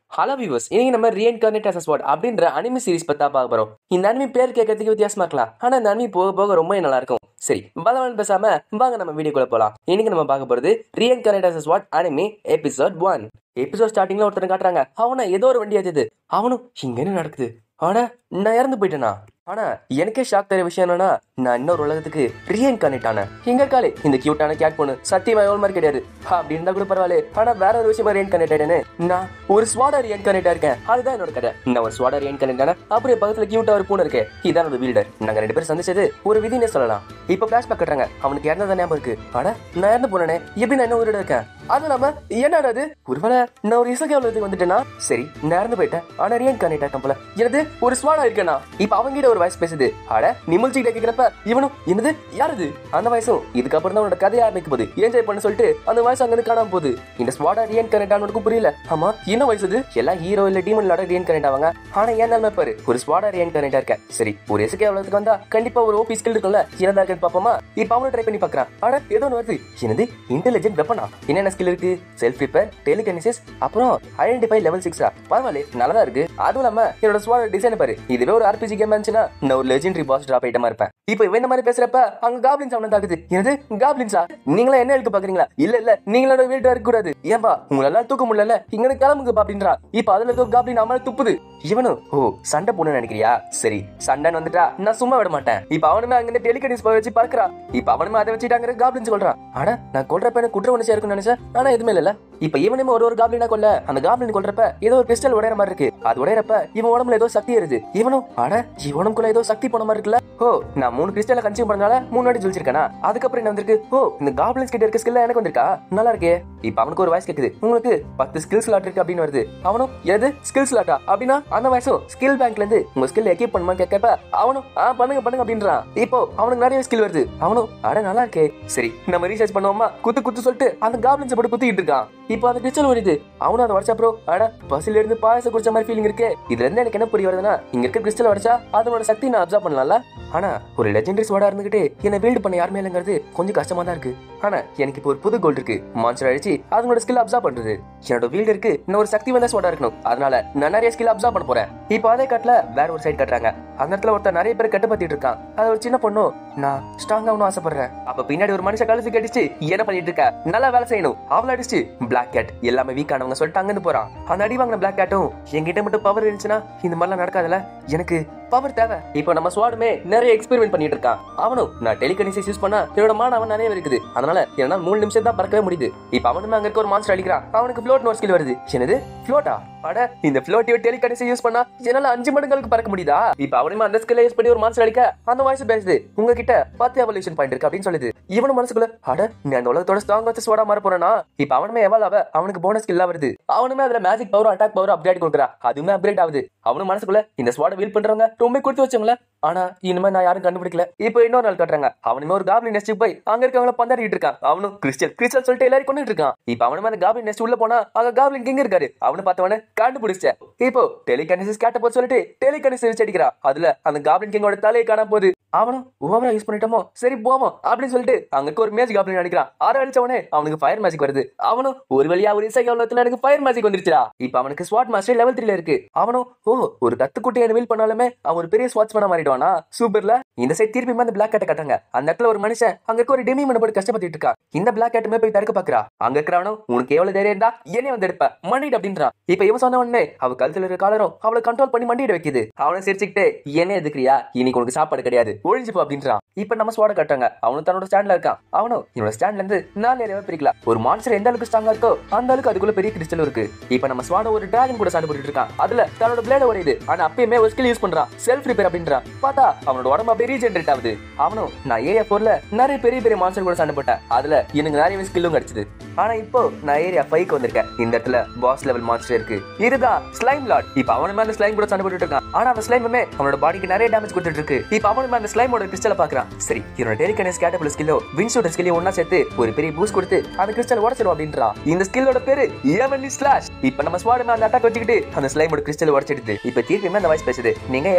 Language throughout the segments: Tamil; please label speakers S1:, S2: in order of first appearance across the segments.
S1: ஹலோ வியூவர்ஸ் இன்னைக்கு நம்ம ரீஎன்கார்னேட் அஸ் ஸ்வாட் அப்படின்ற அனிமி சீரிஸ் பத்தா பார்க்க போறோம் இந்த அனிமி பேர் கேட்கறதுக்கு வித்தியாசமா இருக்கலாம் ஆனா இந்த அனிமி போக போக ரொம்ப நல்லா இருக்கும் சரி பலவன் பேசாம வாங்க நம்ம வீடியோக்குள்ள போலாம் இன்னைக்கு நம்ம பார்க்க போறது reincarnated as sword anime episode one episode ஸ்டார்டிங்ல ஒருத்தர் காட்டுறாங்க அவனை ஏதோ ஒரு வண்டி ஏத்துது அவனும் இங்க என்ன நடக்குது ஆனா நான் இறந்து போயிட்டேனா ஆனா எனக்கே ஷாக் தர விஷயம் என்னன்னா நான் இன்னொரு உலகத்துக்கு ரீஎன்கார்னேட் ஆனேன் இங்க காலே இந்த கியூட்டான கேட் பொண்ணு சத்தியமா எவ்வளவு மாதிரி கிடையாது அப்படி இருந்தா கூட பரவாயில்ல ஆனா வேற ஒரு விஷயமா ரீஎன்கார்னேட் ஆயிட்டேன்னு நான் ஒரு ஸ்வாடா ரீஎன்கார்னேட் இருக்கேன் அதுதான் என்னோட கதை நான் ஒரு ஸ்வாடா ரீஎன்கார்னேட் ஆனேன் அப்படியே பக்கத்துல கியூட்டா ஒரு பூனை இருக்கு இதான் ஒரு வீல்டர் நாங்க ரெண்டு பேரும் சந்திச்சது ஒரு விதினே சொல்லலாம் இப்ப பிளாஷ்பேக் கட்டுறாங்க அவனுக்கு இறந்தத ஞாபகம் இருக்கு அட நான் இறந்து போனேனே எப்படி நான் என்ன உயிரோட இருக்கேன் அது இல்லாம என்னடா அது ஒருவேளை நான் ஒரு இசை எவ்வளவுக்கு வந்துட்டேனா சரி நான் இறந்து போயிட்டேன் ஆனா ரீஎன்கார்னேட் ஆட்டம் போல எனது ஒரு ஸ்வாடா இருக்கேனா இப்ப அவங்கிட்ட ஒரு வயசு பேசுது அட நிமிழ்ச்சிக்கிட்ட கேக்குறப்ப இவனும் என்னது யாருது அந்த வயசும் இதுக்கப்புறம் தான் உன்னோட கதையை ஆரம்பிக்க போகுது என்ஜாய் பண்ண சொல்லிட்டு அந்த வயசு அங்க இருந்து காணாம போகுது இந்த ஸ்வாடா ரியன் கனெக்ட் ஆனதுக்கு புரியல ஆமா என்ன வயசு இது எல்லாம் ஹீரோ இல்ல டீமன் இல்லாட ரியன் கனெக்ட் ஆவாங்க ஆனா ஏன் நிலைமை பாரு ஒரு ஸ்வாடா ரியன் கனெக்டா இருக்க சரி ஒரு எசுக்கே அவ்வளவுக்கு வந்தா கண்டிப்பா ஒரு ஓபி ஸ்கில் இருக்கும்ல என்னதா இருக்குன்னு பாப்போமா இப்ப அவனும் ட்ரை பண்ணி பாக்குறான் அட ஏதோ ஒன்று வருது என்னது இன்டெலிஜென்ட் வெப்பனா என்னென்ன ஸ்கில் இருக்கு செல்ஃப் ரிப்பேர் டெலிகனிசிஸ் அப்புறம் ஐடென்டிஃபை லெவல் சிக்ஸா பரவாயில்ல நல்லதா இருக்கு அதுவும் இல்லாம என்னோட ஸ்வாட டிசைன் பாரு இதுவே ஒரு ஆர்பிஜி கேம் இருந்துச்சுன்னா நான் ஒரு லெஜெண்டரி பாஸ் டிராப் ஐட்டமா இருப்பேன் இப்போ இவன் இந்த மாதிரி பேசுறப்ப அங்க காப்ளின்ஸ் அவனை தாக்குது என்னது காப்ளின்ஸா நீங்களா என்ன எழுக்க பாக்குறீங்களா இல்ல இல்ல நீங்களோட வீட்டா இருக்க கூடாது ஏன்பா உங்களால தூக்க முடியல இங்க இருந்து கிளம்புங்கப்பா அப்படின்றா இப்ப அதுல இருக்க காப்ளின் அவன் துப்புது இவனும் ஓ சண்டை போடணும்னு நினைக்கிறியா சரி சண்டைன்னு வந்துட்டா நான் சும்மா விட மாட்டேன் இப்ப அவனுமே அங்க டெலிகனிஸ் போய் வச்சு பார்க்கறான் இப்ப அவனுமே அதை வச்சுட்டு அங்க காப்ளின்ஸ் கொள்றான் அட நான் கொல்றப்ப எனக்கு குற்ற உணர்ச்சியா இருக்கும்னு நினைச்சேன் ஆனா எதுவுமே இல்ல இப்ப இவனுமே ஒரு ஒரு காப்ளினா கொல்ல அந்த காப்ளின் கொல்றப்ப ஏதோ ஒரு பிஸ்டல் உடையற மாதிரி இருக்கு அது உடையறப்ப இவன் உடம்புல ஏதோ சக்தி ஏறுது இவனும் அட இவனுக்குள்ள ஏதோ சக்தி போன மாதிரி இருக்குல்ல ஓ நான் மூணு கிறிஸ்டல கன்சியூம் பண்ணனால மூணு வாட்டி ஜொலிச்சிருக்கேனா அதுக்கப்புறம் என்ன வந்திருக்கு ஓ இந்த காப்ளின்ஸ் கிட்ட இருக்க ஸ்கில் எனக்கு வந்திருக்கா நல்லா இருக்கே இப்ப அவனுக்கு ஒரு வாய்ஸ் கேக்குது உங்களுக்கு பத்து ஸ்கில் ஸ்லாட் இருக்கு அப்படின்னு வருது அவனும் எது ஸ்கில் ஸ்லாட்டா அப்படின்னா அந்த வயசும் ஸ்கில் பேங்க்ல இருந்து உங்க ஸ்கில் எக்யூப் பண்ணுமா கேட்கப்ப அவனும் ஆ பண்ணுங்க பண்ணுங்க அப்படின்றான் இப்போ அவனுக்கு நிறைய ஸ்கில் வருது அவனும் அட நல்லா இருக்கே சரி நம்ம ரீசர்ச் பண்ணுவோமா குத்து குத்து சொல்லிட்டு அந்த காப்ளின்ஸ் போட்டு குத்திட்டு இருக்கான் இப்போ அந்த கிறிஸ்டல் வருது அவனும் அதை உடச்சா ப்ரோ அட பசில இருந்து பாயசம் குடிச்ச மாதிரி ஃபீலிங் இருக்கு இதுல இருந்து எனக்கு என்ன புரிய வருதுன்னா இங்க இருக்க கிறிஸ்டல் உடச்சா அதனோட சக்தி நான் அப்சர்வ் பண்ணலாம்ல ஆனா ஒரு லெஜெண்டரி ஸ்வாடா இருந்துகிட்டு என்ன பில்ட் பண்ண யாருமே இல்லைங்கிறது கொஞ்சம் கஷ்டமா தான் இருக்கு ஆனா எனக்கு இப்போ ஒரு புது கோல் இருக்கு மான்ஸ்டர் அழிச்சு அதனோட ஸ்கில் அப்சர்வ் பண்றது என்னோட வீல்டு இருக்கு இன்னும் ஒரு சக்தி வந்த ஸ்வாடா இருக்கணும் அதனால நான் நிறைய ஸ்கில் அப்சர்வ் பண்ண போறேன் இப்போ அதே கட்டல வேற ஒரு சைடு கட்டுறாங்க அந்த இடத்துல ஒருத்தர் நிறைய பேர் கட்டுப்பத்திட்டு இருக்கான் அது ஒரு சின்ன பொண்ணும் நான் ஸ்ட்ராங் ஆகணும் ஆசைப்படுறேன் அப்ப பின்னாடி ஒரு மனுஷன் கழுத்து கடிச்சு என்ன பண்ணிட்டு இருக்க நல்லா வேலை செய்யணும் அவளை அடிச்சு பிளாக் கேட் எல்லாமே வீக் ஆனவங்க சொல்லிட்டு அங்கிருந்து போறான் அந்த அடி வாங்கின பிளாக் கேட்டும் என்கிட்ட மட்டும் பவர் இருந்துச்சுன்னா இந்த மாதிரிலாம் நடக்காதுல்ல எனக்கு பவர் தேவை இப்போ நம்ம ஸ்வாடுமே நிறைய எக்ஸ்பெரிமெண்ட் பண்ணிட்டு இருக்கான் அவனும் நான் டெலிகனிசிஸ் யூஸ் பண்ணா என்னோட மான அவன் நிறைய இருக்குது அதனால என்னால மூணு நிமிஷம் தான் பறக்கவே முடியுது இப்போ அவனுமே அங்க இருக்க ஒரு மான்ஸ்டர் அடிக்கிறான் அவனுக்கு ஃப்ளோட் நோட் ஸ்கில் வருது என்னது ஃப்ளோட்டா அட இந்த ஃப்ளோட்டியோ டெலிகனிசிஸ் யூஸ் பண்ணா என்னால அஞ்சு மடங்களுக்கு பறக்க முடியுதா இப்போ அவனுமே அந்த ஸ்கில்ல யூஸ் பண்ணி ஒரு மான்ஸ்டர் அடிக்க அந்த வாய்ஸ் பேசுது உங்ககிட்ட பத்து எவல்யூஷன் பாயிண்ட் இருக்கு அப்படின்னு சொல்லுது இவனும் மனசுக்குள்ள அட நீ அந்த உலகத்தோட ஸ்ட்ராங் வச்சு ஸ்வாடா மாற போறனா இப்போ அவனுமே எவல் அவ அவனுக்கு போனஸ் ஸ்கில்லா வருது அவனுமே அதுல magic power attack power upgrade கொடுக்குறா அதுவுமே அப்கிரேட் ஆகுது அவனும் மனசுக்குள்ள இந்த ஸ்வாட வீல் பண்றவங்க ரொம்ப கொடுத்து வச்சவங்கள ஆனா இனிமே நான் யாரும் கண்டுபிடிக்கல இப்போ இன்னொரு நாள் கட்டுறாங்க அவனுமே ஒரு காப்ளின் நெஸ்ட் போய் அங்க இருக்கவங்கள பந்தாடிட்டு இருக்கான் அவனும் கிறிஸ்டல் கிறிஸ்டல் சொல்லிட்டு எல்லாரும் கொண்டுட்டு இருக்கான் இப்போ அவனுமே அந்த காப்ளின் நெஸ்ட் உள்ள போனா அங்க காப்ளின் கிங் இருக்காரு அவனு பார்த்தவன கண்டுபிடிச்ச இப்போ டெலிகனிசிஸ் கேட்ட போது சொல்லிட்டு டெலிகனிசிஸ் அடிக்கிறா அதுல அந்த காப்ளின் கிங்கோட தலையை காணாம போகுது அவனும் ஓவரா யூஸ் பண்ணிட்டோமோ சரி போவோம் அப்படின்னு சொல்லிட்டு அங்க இருக்க ஒரு மேஜிக் காப்ளின் அடிக்கிறான் ஆறு அடிச்சவனே அவனுக்கு ஃபயர் மேஜிக் வருது அவனும் ஒரு வழியா ஒரு இசை எவ்வளவுல எனக்கு ஃபயர் மேஜிக் வந்துருச்சுடா இப்போ அவனுக்கு ஸ்வாட் மாஸ்டர் லெவல் த்ரீல இருக்கு அவனும் ஓ ஒரு கத்துக்குட்டியை வீல் பண்ணாலுமே அவன் ஒரு பெரிய ஸ்வாட்ச் பண்ண மாறிடுவானா சூப்பர்ல இந்த சைட் திருப்பி அந்த பிளாக் கேட்டை கட்டாங்க அந்த இடத்துல ஒரு மனுஷன் அங்க இருக்க ஒரு டெமி மன போட்டு கஷ்டப்பட்டு இருக்கான் இந்த பிளாக் கேட்டுமே போய் தடுக்க பாக்குறா அங்க இருக்கிறவனும் உனக்கு எவ்வளவு தைரியம் இருந்தா என்னைய வந்து எடுப்ப மண்டிட்டு அப்படின்றான் இப்ப இவன் சொன்ன உடனே அவ கழுத்துல இருக்க காலரும் அவளை கண்ட்ரோல் பண்ணி மண்டிட்டு வைக்குது அவனை சிரிச்சுக்கிட்டு என்ன எதுக்குறியா இன்னைக்கு உனக்கு சாப்பாடு கிடையாது ஒழிஞ்சு போ அப்படின்றான் இப்ப நம்ம ஸ்வாட கட்டாங்க அவனும் தன்னோட ஸ்டாண்ட்ல இருக்கான் அவனும் என்னோட ஸ்டாண்ட்ல இருந்து நாலு ஏரியாவை பிரிக்கலாம் ஒரு மான்ஸ்டர் எந்த அளவுக்கு ஸ்ட்ராங்கா இருக்கோ அந்த அளவுக்கு அதுக்குள்ள பெரிய கிறிஸ்டல் இருக்கு இப்ப நம்ம ஸ்வாட ஒரு டிராகன் கூட சண்டை போட்டுட்டு இருக்கான் அதுல தன்னோட பிளேட உடையுது ஆனா அப்பயுமே ஒரு ஸ்கில் யூஸ் பண்றான் செல்ஃப் ரிப்பேர் அப்படின்றான் பார்த்தா அவனோட உடம்பு அப்படியே ரீஜென்ரேட் ஆகுது அவனும் நான் ஏரியா போர்ல நிறைய பெரிய பெரிய மான்ஸ்டர் கூட சண்டை போட்டேன் அதுல எனக்கு நிறைய ஸ்கில்லும் கிடைச்சது ஆனா இப்போ நான் ஏரியா ஃபைவ்க்கு வந்திருக்கேன் இந்த இடத்துல பாஸ் லெவல் மான்ஸ்டர் இருக்கு இதுதான் ஸ்லைம் லார்ட் இப்ப அவனுமே அந்த ஸ்லைம் கூட சண்டை போட்டுட்டு இருக்கான் ஆனா அந்த ஸ்லைமுமே அவனோட பாடிக்கு நிறைய டேமேஜ் கொடுத்துட்டு இருக்கு இப்ப அவனுமே அந்த ஸ்லைமோட கிறிஸ்டல பாக்குறான் சரி இவனோட டெலிகனஸ் கேட்டபிள் ஸ்கில்லோ வின்சூட் ஸ்கில்லையும் ஒன்னா சேர்த்து ஒரு பெரிய பூஸ்ட் கொடுத்து அந்த கிறிஸ்டல் உடச்சிடும் அப்படின்றான் இந்த ஸ்கில்லோட பேரு ஏவன்லி ஸ்லாஷ் இப்ப நம்ம ஸ்வாடுமே அந்த அட்டாக் வச்சுக்கிட்டு அந்த ஸ்லைமோட கிறிஸ்டல் உடச்சிடுது இப்ப திருப்பியுமே அந்த வாய்ஸ் பேசுது நீங்க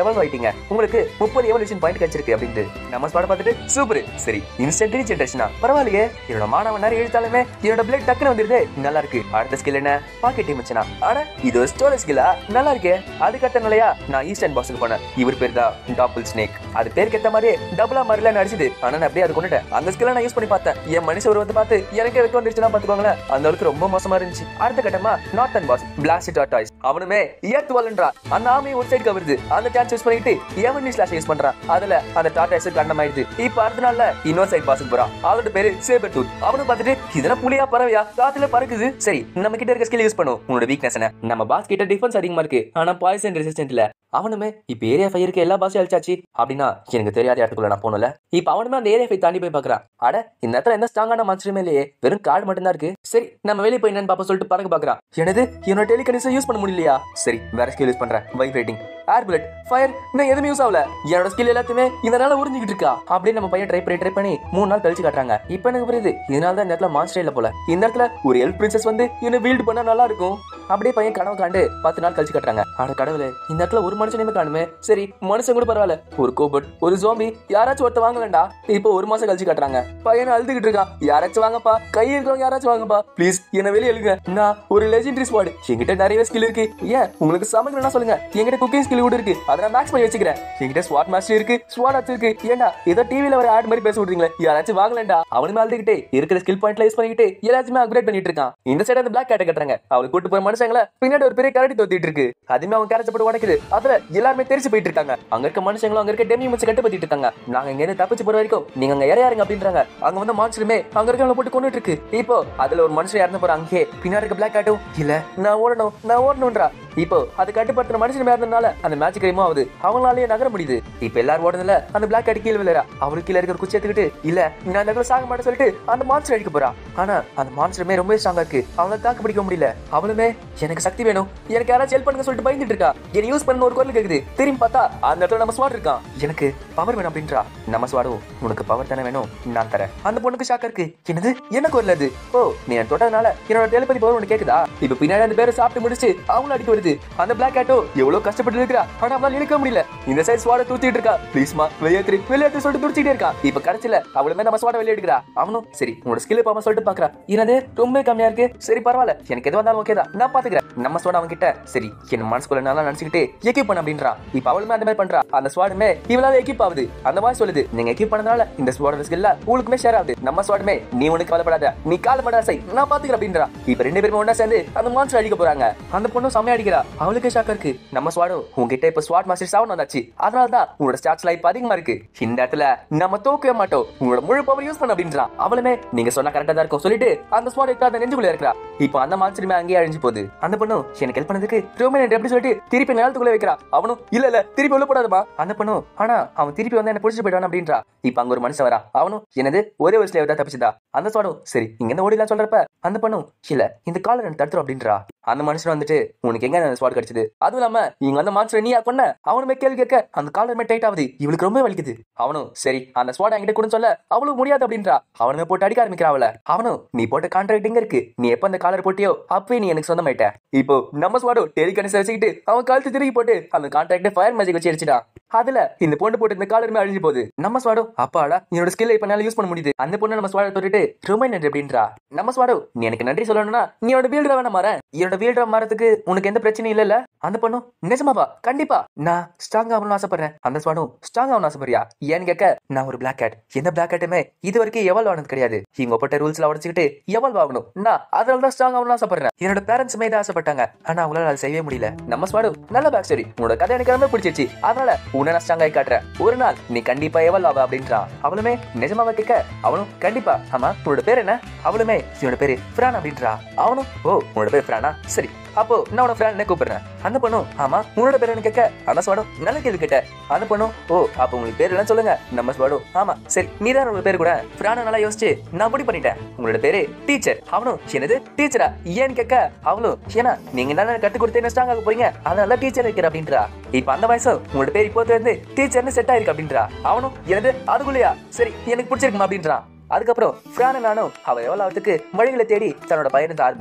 S1: எவல்வ் ஆயிட்டீங்க உங்களுக்கு முப்பது எவல்யூஷன் பாயிண்ட் கிடைச்சிருக்கு அப்படின்ட்டு நம்ம ஸ்பாட பார்த்துட்டு சூப்பர் சரி இன்ஸ்டன்ட் ரீஜென்ரேஷனா பரவாயில்லையே என்னோட மாணவன் நேரம் இழுத்தாலுமே என்னோட பிளட் டக்குனு வந்துருது நல்லா இருக்கு அடுத்த ஸ்கில் என்ன பாக்கெட் மச்சனா ஆனா இது ஒரு ஸ்டோரேஜ் ஸ்கில்லா நல்லா இருக்கே அதுக்கத்த நிலையா நான் ஈஸ்டர்ன் பாக்ஸுக்கு போனேன் இவர் பேர் தான் டாப்பிள் ஸ்னேக் அது பேருக்கு ஏத்த மாதிரியே டபுளா மாறில நடிச்சது ஆனா நான் அப்படியே அது கொண்டுட்டேன் அந்த ஸ்கில்ல நான் யூஸ் பண்ணி பார்த்தேன் என் மனுஷ ஒரு வந்து பார்த்து எனக்கே வெக்க வந்துருச்சுன்னா பாத்துக்கோங்களேன் அந்த அளவுக்கு ரொம்ப மோசமா இருந்துச்சு அடுத்த கட்டமா நார்த்தன் பாஸ் பிளாஸ்ட் டாய்ஸ் அவனுமே ஏத்து வளன்றா அந்த ஆமையை ஒரு சைடு கவருது அந்த சான்ஸ் யூஸ் பண்ணிட்டு எவன் ஸ்லாஷ் யூஸ் பண்றான் அதுல அந்த டாட்டாய்ஸ் கண்டம் ஆயிடுது இப்ப அடுத்த நாள்ல இன்னொரு சைடு பாஸுக்கு போறான் அதோட பேரு சேபர் டூத் அவனும் பார்த்துட்டு இதெல்லாம் புலியா பறவையா காத்துல பறக்குது சரி நம்ம கிட்ட இருக்க ஸ்கில் யூஸ் பண்ணுவோம் உன்னோட வீக்னஸ் என்ன நம்ம பாஸ் கிட்ட டிஃபென்ஸ் அதிகமா இருக்கு ஆனா பாய்சன் ரெசிஸ்டன்ட்ல அவனுமே இப்ப ஏரியா ஃபைவ் இருக்க எல்லா பாஸும் அழிச்சாச்சு அப்படின்னா எனக்கு தெரியாத இடத்துக்குள்ள நான் போனல இப்ப அவனுமே அந்த ஏரியா ஃபைவ் தாண்டி போய் பாக்குறான் அட இந்த இடத்துல எந்த ஸ்ட்ராங்கான மாஸ்டருமே இல்லையே வெறும் கார்டு மட்டும் தான் இருக்கு சரி நம்ம வெளியே போய் என்னன்னு பாப்பா சொல்லிட்டு பறக்க பாக்குறான் எனது என்னோட டெலிகனிஸை யூஸ் பண்ண முடியலையா சரி வேற ஸ்கில் யூஸ் பண்றேன் வைப்ரேட்டிங் ஏர் புல்லட் ஃபயர் இன்னும் எதுவுமே யூஸ் ஆகல என்னோட ஸ்கில் எல்லாத்தையுமே இதனால உறிஞ்சிக்கிட்டு இருக்கா அப்படின்னு நம்ம பையன் ட்ரை பண்ணி ட்ரை பண்ணி மூணு நாள் கழிச்சு காட்டுறாங்க இப்போ எனக்கு புரியுது இதனால தான் இந்த இடத்துல மான்ஸ்டர் இல்ல போல இந்த இடத்துல ஒரு எல் பிரின்சஸ் வந்து என்ன வீல்டு பண்ணா நல்லா இருக்கும் அப்படியே பையன் கனவு காண்டு பத்து நாள் கழிச்சு காட்டுறாங்க ஆனா கடவுளே இந்த இடத்துல ஒரு மனுஷனையுமே காணுமே சரி மனுஷன் கூட பரவாயில்ல ஒரு கோபட் ஒரு ஜோம்பி யாராச்சும் ஒருத்த வாங்கலண்டா இப்போ ஒரு மாசம் கழிச்சு காட்டுறாங்க பையன் அழுதுகிட்டு இருக்கான் யாராச்சும் வாங்கப்பா கை இருக்கிறவங்க யாராச்சும் வாங்கப்பா ப்ளீஸ் என்ன வெளியே எழுங்க நான் ஒரு லெஜெண்டரி ஸ்குவாட் என்கிட்ட நிறைய ஸ்கில் இருக்கு ஏன் உங்களுக்கு சமைக்கணும்னா சொல்லுங்க என்கிட்ட குக்கிங் ஸ்கில் கூட இருக்கு அதை நான் மேக்ஸ் பண்ணி வச்சுக்கிறேன் என்கிட்ட ஸ்வாட் மாஸ்டர் இருக்கு ஸ்வாட் அச்சு இருக்கு ஏண்டா ஏதோ டிவில ஒரு ஆட் மாதிரி பேச விடுறீங்களே யாராச்சும் வாங்கலண்டா அவனுமே அழுதுகிட்டே இருக்கிற ஸ்கில் பாயிண்ட்ல யூஸ் பண்ணிக்கிட்டு எல்லாத்தையுமே அப்கிரேட் பண்ணிட்டு இருக்கான் இந்த சைடு அந்த பிளாக் கேட்ட கட்டுறாங்க அவளுக்கு கூட்டு போற மனுஷங்கள பின்னாடி ஒரு பெரிய கரடி தோத்திட்டு இருக்கு அதுமே அவன் கேரச்ச போட்டு உடைக்குது அதுல எல்லாருமே தெரிச்சு போயிட்டு இருக்காங்க அங்க இருக்க மனுஷங்களும் அங்க இருக்க டெமி மச்சு கட்டு பத்திட்டு இருக்காங்க நாங்க இங்க இருந்து தப்பிச்சு போற வரைக்கும் நீங்க அங்க இறையாருங்க அப்படின்றாங்க அங்க வந்து மான்ஸ்டருமே அங்க இருக்கவங்க போட்டு கொண்டுட்டு இருக்கு இப்போ அதுல ஒரு மனுஷன் இறந்து போற அங்கே பின்னாடி இருக்க பிளாக் கேட்டும் இல்ல நான் ஓடணும் நான் ஓடணும்ன்றா இப்போ அது கட்டுப்படுத்துற மனுஷன் இருந்தனால அந்த மேட்ச் கைமும் ஆகுது அவங்களாலேயே நகர முடியுது இப்ப எல்லாரும் ஓடுனதுல அந்த பிளாக் கேட் கீழே விழுறா அவளுக்கு கீழே இருக்கிற குச்சி எடுத்துக்கிட்டு இல்ல நான் அந்த இடத்துல சாக மாட்டேன் சொல்லிட்டு அந்த மான்ஸ்டர் அடிக்க போறா ஆனா அந்த மான்ஸ்டருமே ரொம்ப ஸ்ட்ராங்கா இருக்கு அவங்கள தாக்கு பிடிக்க முடியல அவளுமே எனக்கு சக்தி வேணும் எனக்கு யாராச்சும் ஹெல்ப் பண்ணுங்க சொல்லிட்டு பயந்துட்டு இருக்கா என்ன யூஸ் பண்ண ஒரு குரல் கேக்குது திரும்பி பார்த்தா அந்த இடத்துல நம்ம ஸ்வாட் இருக்கான் எனக்கு பவர் வேணும் அப்படின்றா நம்ம ஸ்வாடும் உனக்கு பவர் தானே வேணும் நான் தரேன் அந்த பொண்ணுக்கு ஷாக்கா இருக்கு என்னது என்ன குரல் அது ஓ நீ என்ன தொட்டதுனால என்னோட டெலிபதி பவர் உனக்கு கேக்குதா இப்ப பின்னாடி அந்த பேரை சாப்பிட்டு முடிச்சு அவங்களும் அடிக்க வருது அந்த பிளாக் கேட்டோ எவ்வளவு கஷ்டப்பட்டு இருக்கிறா ஆனா அவளால இழுக்க முடியல இந்த சைடு ஸ்வாட தூத்திட்டு இருக்கா ப்ளீஸ்மா வெளியேற்று வெளியேற்று சொல்லிட்டு துடிச்சிட்டே இருக்கா இப்ப கடைசியில அவளுமே நம்ம ஸ்வாட வெளியே எடுக்கிறா அவனும் சரி உன்னோட ஸ்கில் பாப்பா சொல்லிட்டு பாக்குறா என்னது ரொம்ப கம்மியா இருக்கு சரி பரவாயில்ல எனக்கு எது வந்தாலும் ஓகே தான் நான் பாத்துக்கிறேன் நம்ம ஸ்வாட் அவன் கிட்ட சரி என் மனசுக்குள்ள நல்லா நினைச்சுக்கிட்டு எக்யூப் பண்ண அப்படின்றா இப்ப அவளுமே அந்த மாதிரி பண்றா அந்த ஸ்வாடுமே இவளால எக்யூப் ஆகுது அந்த மாதிரி சொல்லுது நீங்க எக்யூப் பண்ணனால இந்த ஸ்வாடோட ஸ்கில்ல உங்களுக்குமே ஷேர் ஆகுது நம்ம ஸ்வாடுமே நீ உனக்கு கவலைப்படாத நீ காலப்படாத சை நான் பாத்துக்கிறேன் அப்படின்றா இப்ப ரெண்டு பேருமே ஒண்ணா சேர்ந்து அந்த மான்ஸ்டர் அடிக்க போறாங்க அந்த பொண்ணும் செம்மையா அடிக்கிறா அவளுக்கு ஷாக்கா இருக்கு நம்ம ஸ்வாடும் உங்ககிட்ட இப்ப ஸ்வாட் மாஸ்டர் செவன் வந்தாச்சு அதனால தான் உங்களோட ஸ்டாட்ஸ் லைஃப் அதிகமா இருக்கு இந்த இடத்துல நம்ம தோக்கவே மாட்டோம் உங்களோட முழு பவர் யூஸ் பண்ண அப்படின்றான் அவளுமே நீங்க சொன்னா கரெக்டா தான் இருக்கும் சொல்லிட்டு அந்த ஸ்வாட் எடுத்து அந்த நெஞ்சுக்குள்ள இருக்கிறா இப்போ அந்த மான்ஸ்டருமே அங்கேயே அழிஞ்சு போகுது அந்த பொண்ணும் எனக்கு ஹெல்ப் பண்ணதுக்கு ரொம்ப நன்றி அப்படி சொல்லிட்டு திருப்பி நிலத்துக்குள்ள வைக்கிறா அவனும் இல்ல இல்ல திருப்பி உள்ள போடாதமா அந்த பொண்ணும் ஆனா அவன் திருப்பி வந்து என்ன புடிச்சு போயிட்டான் அப்படின்றா இப்ப அங்க ஒரு மனுஷன் வரா அவனும் என்னது ஒரே ஒரு ஸ்லேவ் தான் தப்பிச்சுதா அந்த ஸ்வாடும் சரி இங்க இருந்து ஓடிலாம் சொல்றப்ப அந்த பொண்ணும் இல்ல இந்த காலர் எனக்கு தடுத்துரும் அப்படின்றா அந்த மனுஷன் வந்துட்டு உனக்கு எங்க அந்த ஸ்வாட் கிடைச்சது அதுவும் இல்லாம இங்க வந்து மான்ஸ்டர் நீயா கொன்ன அவனுமே கேள்வி கேட்க அந்த காலருமே டைட் ஆகுது இவளுக்கு ரொம்ப வலிக்குது அவனும் சரி அந்த ஸ்வாட் என்கிட்ட கூட சொல்ல அவளும் முடியாது அப்படின்றா அவனுமே போட்டு அடிக்க ஆரம்பிக்கிறா அவள அவனும் நீ போட்ட கான்ட்ராக்ட் எங்க இருக்கு நீ எப்ப அந்த காலர் போட்டியோ அப்பவே நீ எனக்கு சொந்தமாயிட்ட இப்போ நம்ம ஸ்வாடும் டெலிகனிஸ் வச்சுக்கிட்டு அவன் கழுத்து திருப்பி போட்டு அந்த கான்ட்ராக்ட் ஃபயர் மேஜிக் வச்சு அடிச்சிட்டான் அதுல இந்த பொண்ணு போட்டு இந்த காலருமே அழிஞ்சு போகுது நம்ம ஸ்வாடும் அப்பாடா என்னோட ஸ்கில் இப்ப என்னால யூஸ் பண்ண முடியுது அந்த பொண்ணு நம்ம ஸ்வாட தொட்டுட்டு ரொம்ப நன்றி அப்படின்றா நம்ம ஸ்வாடோ நீ எனக்கு நன்றி சொல்லணும்னா நீ என்னோட வீல்டா வேணா மாற என்னோட வீல்டா மாறதுக்கு உனக்கு எந்த பிரச்சனையும் இல்ல அந்த பொண்ணும் நிஜமாவா கண்டிப்பா நான் ஸ்ட்ராங் ஆகணும்னு ஆசைப்படுறேன் அந்த ஸ்வாடும் ஸ்ட்ராங் ஆகணும்னு ஆசைப்படுறியா ஏன்னு கேட்க நான் ஒரு பிளாக் கேட் எந்த பிளாக் கேட்டுமே இது வரைக்கும் எவல்வ் ஆனது கிடையாது இவங்க போட்ட ரூல்ஸ்ல உடச்சுக்கிட்டு எவல்வ் ஆகணும் நான் அதனால தான் ஸ்ட்ராங் ஆகணும்னு ஆசைப்படுறேன் என்னோட பேரண்ட்ஸுமே இதை ஆசைப்பட்டாங்க ஆனா அவங்களால அதை செய்யவே முடியல நம்ம ஸ்வாடும் நல்ல பேக் ஸ்டோரி உன்னோட கதை எனக்கு ரொம்ப பிடிச்சிருச்சு அதனால உன்னை நான் ஸ்ட்ராங் ஆகி காட்டுறேன் ஒரு நாள் நீ கண்டிப்பா எவல்வ் ஆவ அப்படின்றான் அவளுமே நிஜமாவா கேட்க அவனும் கண்டிப்பா ஆமா உன்னோட பேர் என்ன அவளுமே என்னோட பேரு ஃப்ரான் அப்படின்றா அவனும் ஓ உன்னோட பேர் ஃப்ரானா சரி அப்போ நான் உன ஃப்ரெண்ட் கூப்பிடுறேன் அந்த பொண்ணும் ஆமா உன்னோட பேர் என்ன கேட்க அந்த ஸ்வாடும் நல்ல கேள்வி கேட்ட அந்த பொண்ணும் ஓ அப்போ உங்களுக்கு பேர் எல்லாம் சொல்லுங்க நம்ம ஸ்வாடும் ஆமா சரி நீ தான் உங்க பேர் கூட ஃப்ரான நல்லா யோசிச்சு நான் முடிவு பண்ணிட்டேன் உங்களோட பேரு டீச்சர் அவனும் என்னது டீச்சரா ஏன்னு கேட்க அவளும் ஏன்னா நீங்க என்ன கத்து கொடுத்து என்ன ஸ்ட்ராங் ஆக போறீங்க அதனால டீச்சர் வைக்கிற அப்படின்றா இப்ப அந்த வயசு உங்களோட பேர் இப்போ இருந்து டீச்சர்னு செட் ஆயிருக்கு அப்படின்றா அவனும் எனது அதுக்குள்ளயா சரி எனக்கு பிடிச்சிருக்குமா அப்படின்றான் அதுக்கப்புறம் ஃப்ரான நானும் அவ எவ்வளவுக்கு வழிகளை தேடி தன்னோட பயணத்தை ஆரம்பிச்சோம்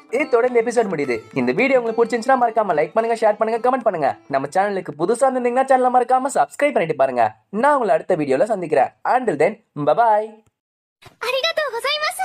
S1: இதோட இந்த எபிசோட் முடியுது இந்த வீடியோ உங்களுக்கு பிடிச்சிருந்துச்சுன்னா மறக்காம லைக் பண்ணுங்க ஷேர் பண்ணுங்க கமெண்ட் பண்ணுங்க நம்ம சேனலுக்கு புதுசா இருந்தீங்கன்னா சேனலை மறக்காம சப்ஸ்கிரைப் பண்ணிட்டு பாருங்க நான் உங்களை அடுத்த வீடியோல சந்திக்கிறேன் அண்டில் தென் பபாய்
S2: ありがとうございます